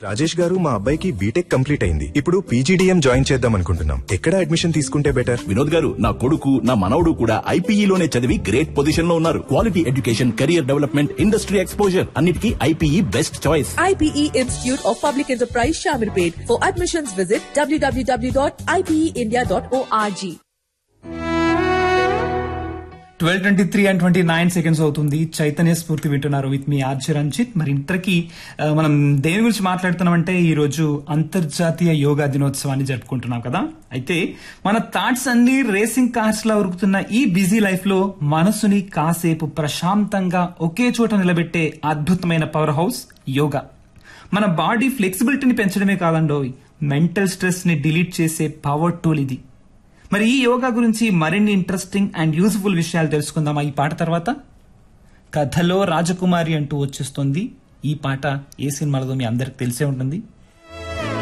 రాజేష్ గారు మా అబ్బాయికి బీటెక్ కంప్లీట్ అయింది ఇప్పుడు పీజీడీఎం జాయిన్ చేద్దాం అనుకుంటున్నాం ఎక్కడ అడ్మిషన్ తీసుకుంటే బెటర్ వినోద్ గారు నా కొడుకు నా మనవడు కూడా ఐపీఈలోనే చదివి గ్రేట్ పొజిషన్ లో ఉన్నారు quality education career development industry exposure అన్నిటికీ IPE best choice IPE Institute of Public Enterprise Shamirpet. For admissions, visit www.ipeindia.org. Twelve twenty three and twenty nine seconds అవుతుంది చైతన్య స్ఫూర్తి వింటున్నారు విత్ మీ ఆర్జే రంజిత్ మరి ఇంతకీ ఆ, మనం దేని గురించి మాట్లాడుతున్నామంటే ఈ రోజు అంతర్జాతీయ యోగా దినోత్సవాన్ని జరుపుకుంటున్నాం కదా అయితే మన థాట్స్ అన్ని రేసింగ్ కార్స్ లా ఉరుకుతున్న ఈ బిజీ లైఫ్ లో మనసుని కాసేపు ప్రశాంతంగా ఒకే చోట నిలబెట్టే అద్భుతమైన పవర్ హౌస్ యోగా మన బాడీ ఫ్లెక్సిబిలిటీని పెంచడమే కాదండోయ్ మెంటల్ స్ట్రెస్ ని డిలీట్ చేసే పవర్ టూల్ ఇది మరి ఈ యోగా గురించి మరిన్ని ఇంట్రెస్టింగ్ అండ్ యూస్ఫుల్ విషయాలు తెలుసుకుందామా ఈ పాట తర్వాత కథలో రాజకుమారి అంటూ వచ్చేస్తుంది ఈ పాట ఏ సినిమాలో మీ అందరికి తెలిసే ఉంటుంది